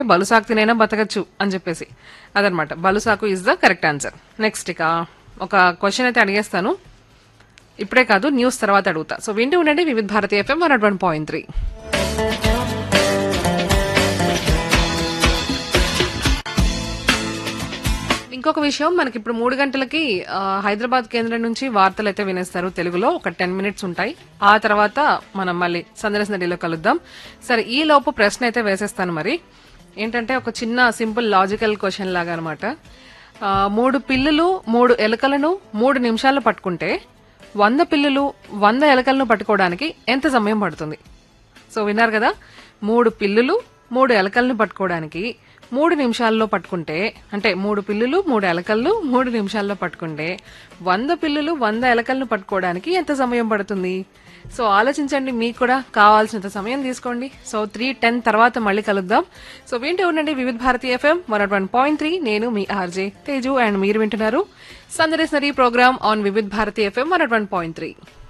బలుసాకు తినైనా బతకచ్చు అని చెప్పేసి అదనమాట బలుసాకు is the correct answer next ఇక ఒక క్వశ్చన్ అయితే అడిగేస్తాను ఇప్పుడే కాదు న్యూస్ తర్వాత అడుగుతా సో వింటూ ఉండండి Vividh Bharati FM one one point three ఇంకొక విషయం మనకి ఇప్పుడు మూడు గంటలకి ఆ, హైదరాబాద్ కేంద్రం నుంచి వార్తలు అయితే వినేస్తారు తెలుగులో ఒక టెన్ మినిట్స్ ఉంటాయి ఆ తర్వాత మనం మళ్ళీ సందర్శన నడిలో కలుద్దాం సరే ఈ లోపు ప్రశ్న అయితే వేసేస్తాను మరి ఏంటంటే ఒక చిన్న సింపుల్ లాజికల్ క్వశ్చన్ లాగా అనమాట మూడు పిల్లులు మూడు ఎలుకలను మూడు నిమిషాల్లో పట్టుకుంటే వంద పిల్లులు వంద ఎలుకలను పట్టుకోవడానికి ఎంత సమయం పడుతుంది సో విన్నారు కదా మూడు పిల్లులు మూడు ఎలకలను పట్టుకోవడానికి మూడు నిమిషాల్లో పట్టుకుంటే అంటే మూడు పిల్లులు మూడు ఎలకలను మూడు నిమిషాల్లో పట్టుకుంటే వంద పిల్లులు వంద ఎలకలను పట్టుకోవడానికి ఎంత సమయం పడుతుంది సో ఆలోచించండి మీకు కూడా కావాల్సినంత సమయం తీసుకోండి సో త్రీ టెన్ తర్వాత మళ్ళీ కలుద్దాం సో వింటూ ఉండండి Vividh Bharati FM one one point three నేను మీ ఆర్జే తేజు అండ్ మీరు వింటున్నారు సందర్శనరీ programme on Vividh Bharati FM one one point three